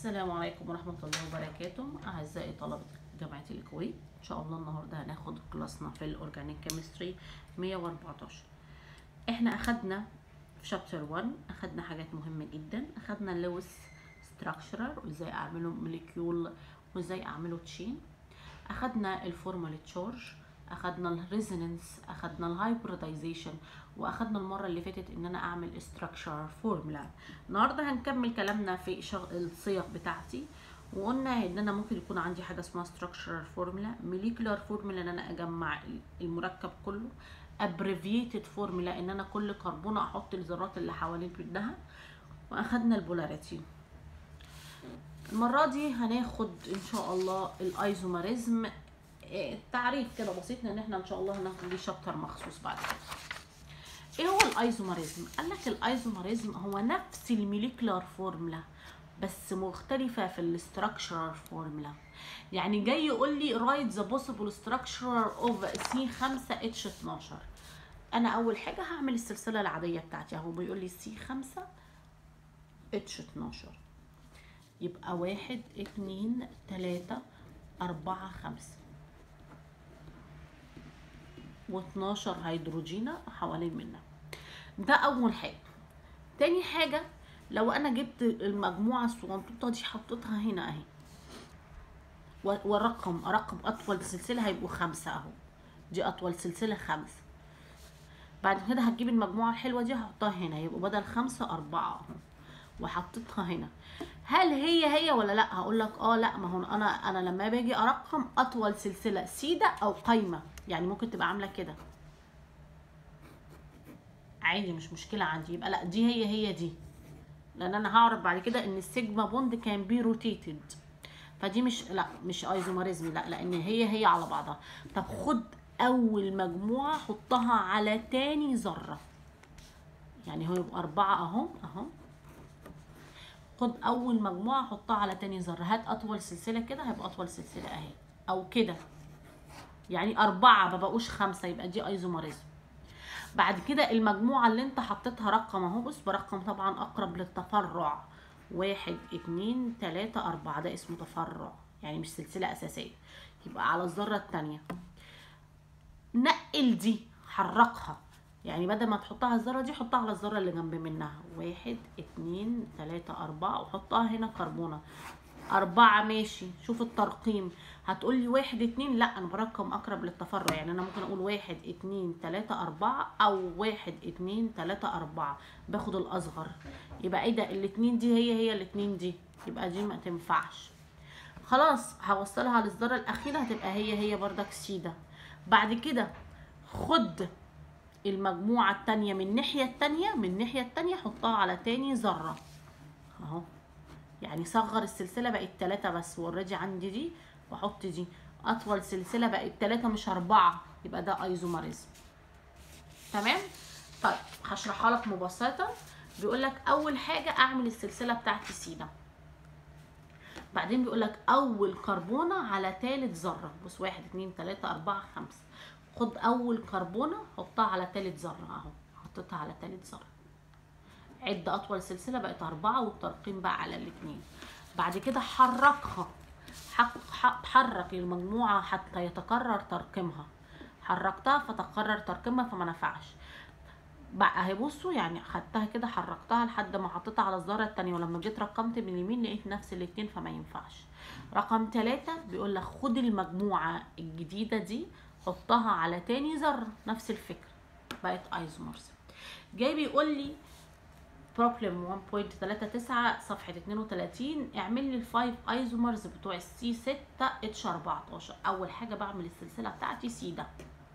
السلام عليكم ورحمة الله وبركاته أعزائي طلبة جامعة الكويت إن شاء الله النهاردة هناخد كلاسنا في الأورجانيك كيمستري 114 إحنا أخدنا في شابتر 1 أخدنا حاجات مهمة جدا أخدنا لويس ستراكشرر وإزاي أعمله موليكيول وإزاي أعمله تشين أخدنا الفورمال تشارج أخدنا الريزونانس أخدنا الهايبردايزيشن واخدنا المره اللي فاتت ان انا اعمل structure فورمولا النهارده هنكمل كلامنا في شغ... الصيغ بتاعتي وقلنا ان انا ممكن يكون عندي حاجه اسمها structural فورمولا molecular فورمولا ان انا اجمع المركب كله abbreviated فورمولا ان انا كل كربونه احط الذرات اللي حوالين منها واخدنا البولاريتي المره دي هناخد ان شاء الله الايزوميريزم تعريف كده بسيط ان احنا ان شاء الله هناخد ليه شابتر مخصوص بعد كده ايه هو الايزوميريزم قال لك الايزوميريزم هو نفس الموليكولار فورمولا بس مختلفة في الاستراكشرال فورمولا يعني جاي يقول لي write the possible structure of C5H12 انا اول حاجة هعمل السلسلة العادية بتاعتي اهو بيقول لي C5H12 يبقى واحد اتنين تلاتة أربعة خمسة و12 هيدروجينا حوالين منها ده اول حاجه تاني حاجه لو انا جبت المجموعه الصغنطوطه دي حطيتها هنا اهي والرقم رقم اطول سلسله هيبقوا خمسه اهو دي اطول سلسله خمسه بعد كده هتجيب المجموعه الحلوه دي هحطها هنا يبقوا بدل خمسه اربعه اهو وحطيتها هنا هل هي هي ولا لا هقول لك اه لا ما هو انا انا لما باجي ارقم اطول سلسله سيده او قايمه يعني ممكن تبقى عامله كده عادي مش مشكله عندي يبقى لا دي هي هي دي لان انا هعرف بعد كده ان السيجما بوند كان بي روتيتد فدي مش لا مش ايزوميريزم لا لان هي هي على بعضها طب خد اول مجموعه حطها على تاني ذره يعني هو يبقى اربعه اهو اهو خد اول مجموعه حطها على تاني ذره هات اطول سلسله كده هيبقى اطول سلسله اهي او كده يعني أربعة ما بقوش خمسة يبقى دي ايزوميريزم بعد كده المجموعة اللي انت حطيتها رقم اهو بص برقم طبعا أقرب للتفرع واحد اتنين تلاتة أربعة ده اسمه تفرع يعني مش سلسلة أساسية يبقى على الذرة التانية نقل دي حركها يعني بدل ما تحطها على الذرة دي حطها على الذرة اللي جنب منها واحد اتنين تلاتة أربعة وحطها هنا كربونة أربعة ماشي شوف الترقيم هتقول لي واحد اتنين لا أنا برقم أقرب للتفرع يعني أنا ممكن أقول واحد اتنين تلاتة أربعة أو واحد اتنين تلاتة أربعة باخد الأصغر يبقى إيه ده الاتنين دي هي هي الاتنين دي يبقى دي ما تنفعش خلاص هوصلها للذرة الأخيرة هتبقى هي هي بردك سيدة بعد كده خد المجموعة التانية من الناحية التانية من الناحية التانية حطها على تاني ذرة اهو يعني صغر السلسلة بقت تلاتة بس واوريدي عندي دي واحط دي اطول سلسلة بقت تلاتة مش اربعة يبقى ده ايزوميريزم تمام طيب هشرحها لك مبسطة بيقول لك اول حاجة اعمل السلسلة بتاعتي سينا بعدين بيقول لك اول كربونة على تالت ذرة بص واحد اتنين تلاتة اربعة خمسة خد اول كربونه حطها على تالت ذره اهو حطيتها على تالت ذره عد اطول سلسله بقت اربعه والترقيم بقى على الاتنين بعد كده حركها حرك المجموعه حتى يتكرر ترقيمها حركتها فتكرر ترقيمها فما نفعش بقى اهي بصوا يعني خدتها كده حركتها لحد ما حطيتها على الذره التانية ولما جيت رقمت من اليمين لقيت نفس الاتنين فما ينفعش رقم تلاتة بيقول لك خد المجموعه الجديده دي حطها على تاني ذرة نفس الفكرة بقت ايزومرز جاي بيقول لي بروبلم 1.39 صفحة 32 اعمل لي الفايف ايزومرز بتوع السي 6 اتش 14 اول حاجة بعمل السلسلة بتاعتي سي ده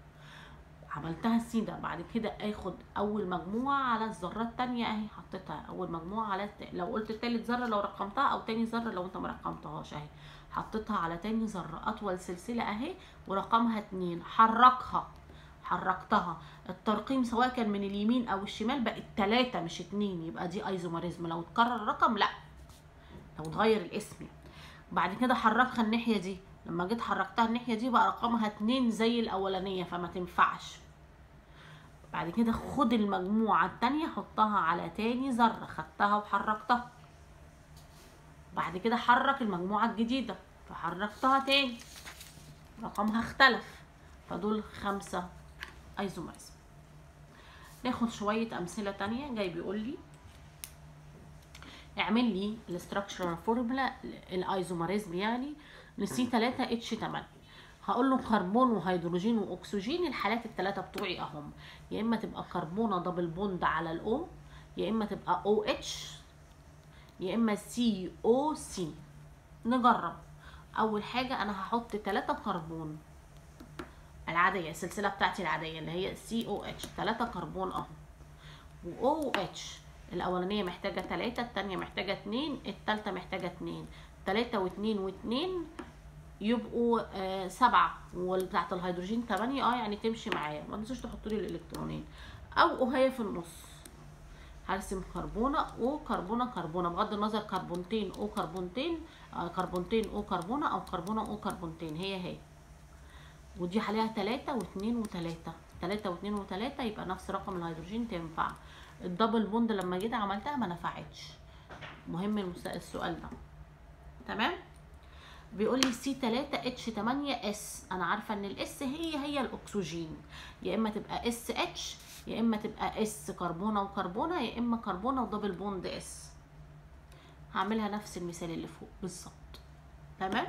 عملتها سي ده بعد كده اخد اول مجموعة على الذرة التانية اهي حطيتها اول مجموعة على الت... لو قلت تالت ذرة لو رقمتها او تاني ذرة لو انت مرقمتهاش اهي حطيتها على تاني ذرة أطول سلسلة أهي ورقمها اتنين حركها حركتها الترقيم سواء كان من اليمين أو الشمال بقت تلاتة مش اتنين يبقى دي ايزوميريزم لو اتكرر الرقم لأ لو اتغير الاسم بعد كده حركها الناحية دي لما جيت حركتها الناحية دي بقى رقمها اتنين زي الأولانية فما تنفعش بعد كده خد المجموعة التانية حطها على تاني ذرة خدتها وحركتها بعد كده حرك المجموعة الجديدة فحركتها تاني رقمها اختلف فدول خمسة ايزومرزم ناخد شوية أمثلة تانية جاي بيقول لي اعمل لي الاستراكشرال فورمولا الايزومرزم يعني لسي 3 اتش 8 هقول له كربون وهيدروجين واكسجين الحالات الثلاثه بتوعي اهم يا اما تبقى كربونه دبل بوند على الاو يا اما تبقى او اتش يا اما سي او سي نجرب اول حاجه انا هحط 3 كربون العاديه السلسله بتاعتي العاديه اللي هي سي او اتش 3 كربون اهو و او اتش الاولانيه محتاجه 3 الثانيه محتاجه 2 الثالثه محتاجه 2 3 و2 و2 يبقوا آه سبعة والبتاعة الهيدروجين تمانية اه يعني تمشي معايا ما تنسوش تحطوا لي الالكترونين او وهي في النص هرسم كربونة وكربونة كربونة بغض النظر كربونتين او كربونتين آه كربونتين او كربونة او كربونة او كربونتين هي هي ودي عليها تلاتة واتنين وتلاتة تلاتة واتنين وتلاتة يبقى نفس رقم الهيدروجين تنفع الدبل بوند لما جيت عملتها ما نفعتش مهم السؤال ده تمام بيقول لي سي 3 اتش 8 اس انا عارفه ان الاس هي هي الاكسجين يا اما تبقى اس اتش يا اما تبقى اس كربونه وكربونه يا اما كربونه ودبل بوند اس هعملها نفس المثال اللي فوق بالظبط تمام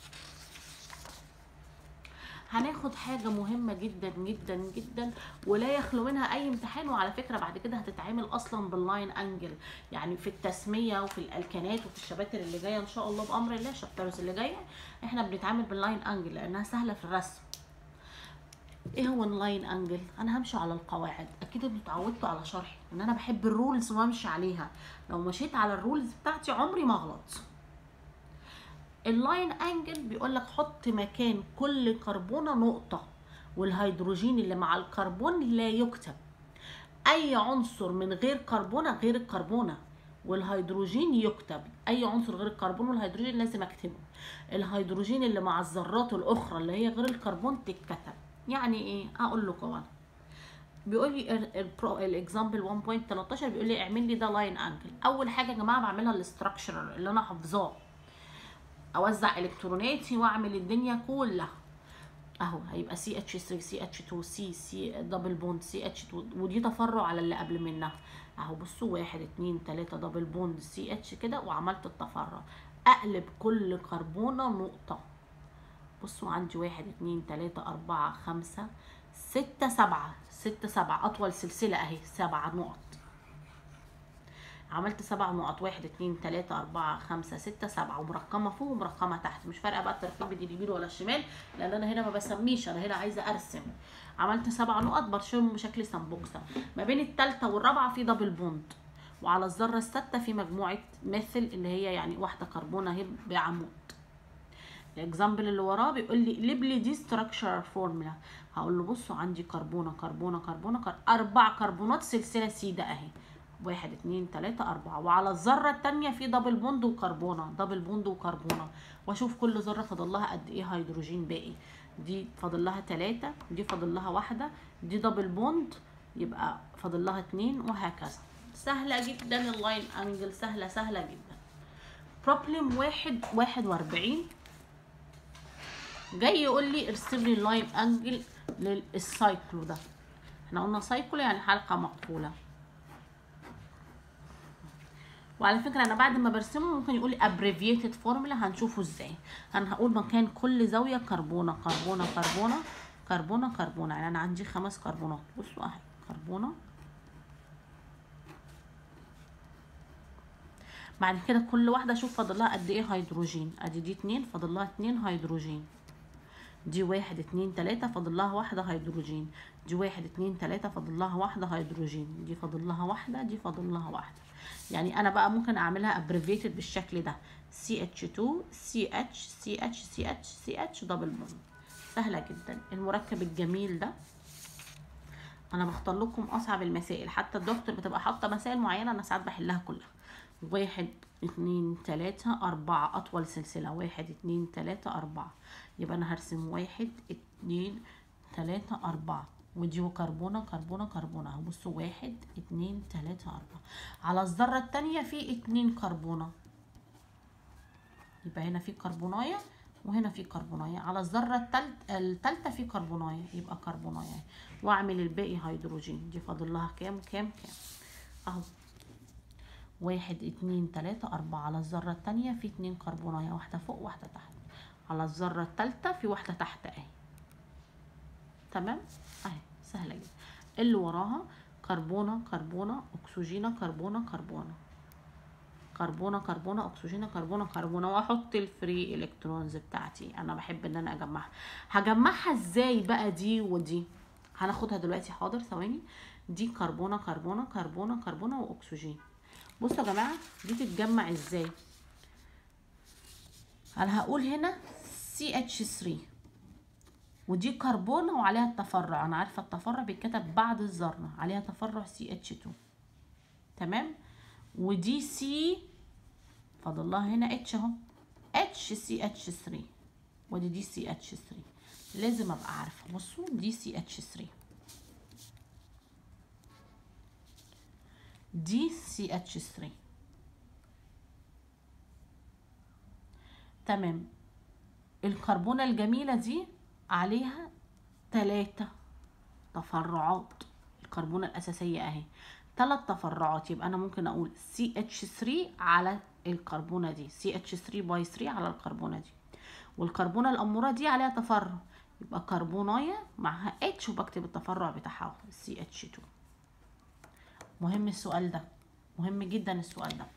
هناخد حاجة مهمة جدا جدا جدا ولا يخلو منها أي امتحان وعلى فكرة بعد كده هتتعمل أصلا باللاين أنجل يعني في التسمية وفي الألكانات وفي الشباتر اللي جاية إن شاء الله بأمر الله الشابترز اللي جاية إحنا بنتعامل باللاين أنجل لأنها سهلة في الرسم ايه هو اللاين انجل انا همشي على القواعد اكيد انتوا اتعودتوا على شرحي ان انا بحب الرولز وامشي عليها لو مشيت على الرولز بتاعتي عمري ما اغلط اللاين انجل بيقول لك حط مكان كل كربونه نقطه والهيدروجين اللي مع الكربون لا يكتب اي عنصر من غير كربونه غير الكربونه والهيدروجين يكتب اي عنصر غير الكربون والهيدروجين لازم اكتبه الهيدروجين اللي مع الذرات الاخرى اللي هي غير الكربون تتكتب يعني ايه اقول لكم انا بيقول لي الاكزامبل 1.13 بيقول لي اعمل لي ده لاين انجل اول حاجه يا جماعه بعملها الاستراكشر اللي انا حافظاه اوزع الكتروناتي واعمل الدنيا كلها اهو هيبقى سي اتش 3 سي اتش 2 سي سي دبل بوند سي اتش 2 ودي تفرع على اللي قبل منها اهو بصوا واحد اتنين تلاته دبل بوند سي اتش كده وعملت التفرع اقلب كل كربونه نقطه بصوا عندي واحد اتنين تلاته اربعه خمسه سته سبعه سته سبعه اطول سلسله اهي سبعه نقط عملت سبع نقط واحد اتنين تلاتة أربعة خمسة ستة سبعة ومرقمة فوق ومرقمة تحت مش فارقة بقى الترتيب دي اليمين ولا الشمال لأن أنا هنا ما بسميش أنا هنا عايزة أرسم عملت سبع نقط برسمهم بشكل سمبوكسة ما بين التالتة والرابعة في دبل بوند وعلى الذرة الستة في مجموعة مثل اللي هي يعني واحدة كربونة اهي بعمود الاكزامبل اللي وراه بيقول لي قلب لي دي ستراكشر فورمولا هقول له بصوا عندي كربونه كربونه كربونه كر... اربع كربونات سلسله سيده اهي واحد اتنين تلاتة أربعة وعلى الذرة التانية في دبل بوند وكربونة دبل بوند وكربونة وأشوف كل ذرة فاضل لها قد إيه هيدروجين باقي دي فاضل لها تلاتة دي فاضل لها واحدة دي دبل بوند يبقى فاضل لها اتنين وهكذا سهلة جدا اللاين أنجل سهلة سهلة جدا بروبلم واحد واحد وأربعين جاي يقول لي ارسم لي اللاين أنجل للسايكلو ده احنا قلنا سايكلو يعني حلقة مقفولة وعلى فكره انا بعد ما برسمه ممكن يقول لي abbreviated formula هنشوفه ازاي انا هقول مكان كل زاويه كربونه كربونه كربونه كربونه كربونه يعني انا عندي خمس كربونات بصوا اهي كربونه بعد كده كل واحده اشوف فاضل لها قد ايه هيدروجين ادي دي اتنين فاضل لها اتنين هيدروجين دي واحد اتنين تلاتة فاضل لها واحدة هيدروجين دي واحد اتنين تلاتة فاضل لها واحدة هيدروجين دي فاضل لها واحدة دي فاضل لها واحدة يعني انا بقى ممكن اعملها ابريفيتد بالشكل ده CH2 CH CH CH CH دبل بوند سهلة جدا المركب الجميل ده انا بختار لكم اصعب المسائل حتى الدكتور بتبقى حاطه مسائل معينه انا ساعات بحلها كلها واحد اتنين تلاتة أربعة أطول سلسلة واحد اتنين تلاتة أربعة يبقى أنا هرسم واحد اتنين تلاتة أربعة ودي كربونة كربونة كربونة اهو بصوا واحد اتنين تلاتة أربعة على الذرة التانية في اتنين كربونة يبقى هنا في كربونايه وهنا في كربونايه على الذره التالت التالتة في كربونايه يبقى كربونايه واعمل الباقي هيدروجين دي فاضل لها كام كام كام اهو واحد اتنين تلاتة أربعة على الذرة التانية في اتنين كربونايه واحدة فوق واحدة تحت على الذرة التالتة في واحدة تحت اهي تمام اهي سهلة جدا اللي وراها كربونة كربونة أكسجينة كربونة كربونة كربونة كربونة أكسجينة كربونة كربونة وأحط الفري إلكترونز بتاعتي أنا بحب إن أنا أجمعها هجمعها إزاي بقى دي ودي هناخدها دلوقتي حاضر ثواني دي كربونة كربونة كربونة كربونة وأكسجين بصوا يا جماعة دي تتجمع إزاي أنا هقول هنا CH3 ودي كربونة وعليها التفرع أنا عارفة التفرع بيتكتب بعد الذرة عليها تفرع CH2 تمام ودي سي فاضل لها هنا اتش اهو اتش سي اتش 3 ودي دي سي اتش 3 لازم ابقى عارفه بصوا دي سي اتش 3 دي سي اتش 3 تمام الكربونة الجميلة دي عليها تلاتة تفرعات الكربونة الأساسية أهي ثلاث تفرعات يبقى انا ممكن اقول CH3 على الكربونه دي CH3 باي 3 على الكربونه دي والكربونه الاموره دي عليها تفرع يبقى كربونايه معها H وبكتب التفرع بتاعها CH2 مهم السؤال ده مهم جدا السؤال ده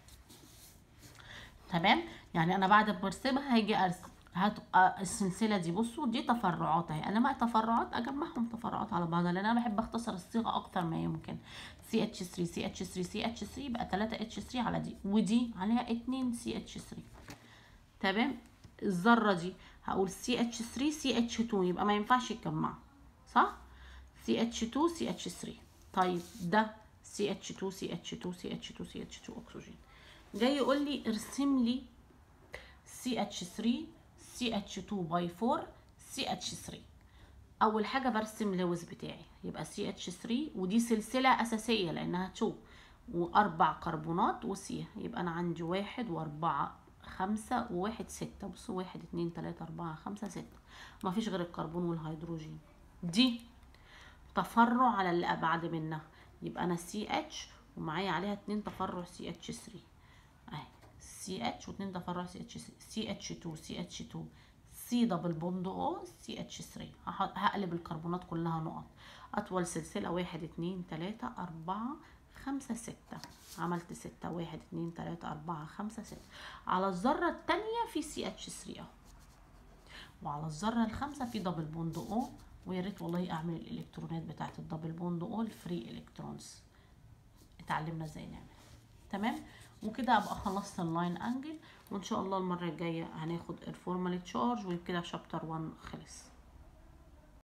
تمام يعني انا بعد ما برسمها هاجي ارسم هتبقى السلسله دي بصوا دي تفرعات اهي انا مع تفرعات اجمعهم تفرعات على بعضها لان انا بحب اختصر الصيغه اكتر ما يمكن CH3 CH3 CH3 يبقى 3 H3 على دي ودي عليها 2 CH3 تمام الذره دي هقول CH3 CH2 يبقى ما ينفعش يتجمعوا صح CH2 CH3 طيب ده CH2 CH2 CH2 CH2 اكسجين جاي يقول لي ارسم لي CH3 CH2 باي 4 CH3 اول حاجه برسم لوز بتاعي يبقى CH3 ودي سلسله اساسيه لانها 2 واربع كربونات وسي يبقى انا عندي واحد واربعة خمسة وواحد ستة بصوا واحد اتنين تلاتة اربعة خمسة ستة مفيش غير الكربون والهيدروجين دي تفرع على اللي ابعد منها يبقى انا CH ومعايا عليها اتنين تفرع CH3 اهي CH واتنين تفرع CH CH2 CH2 سي دبل بوند او سي اتش 3 هقلب الكربونات كلها نقط اطول سلسله واحد اتنين تلاته اربعه خمسة ستة عملت ستة واحد اتنين تلاتة أربعة خمسة ستة على الذرة التانية في سي اتش 3 اهو وعلى الذرة الخامسة في دبل بوند او ويا ريت والله اعمل الالكترونات بتاعت الدبل بوند او الفري الكترونز اتعلمنا ازاي نعمل تمام وكده ابقى خلصت اللاين انجل وان شاء الله المره الجايه هناخد الفورمال تشارج وكده شابتر 1 خلص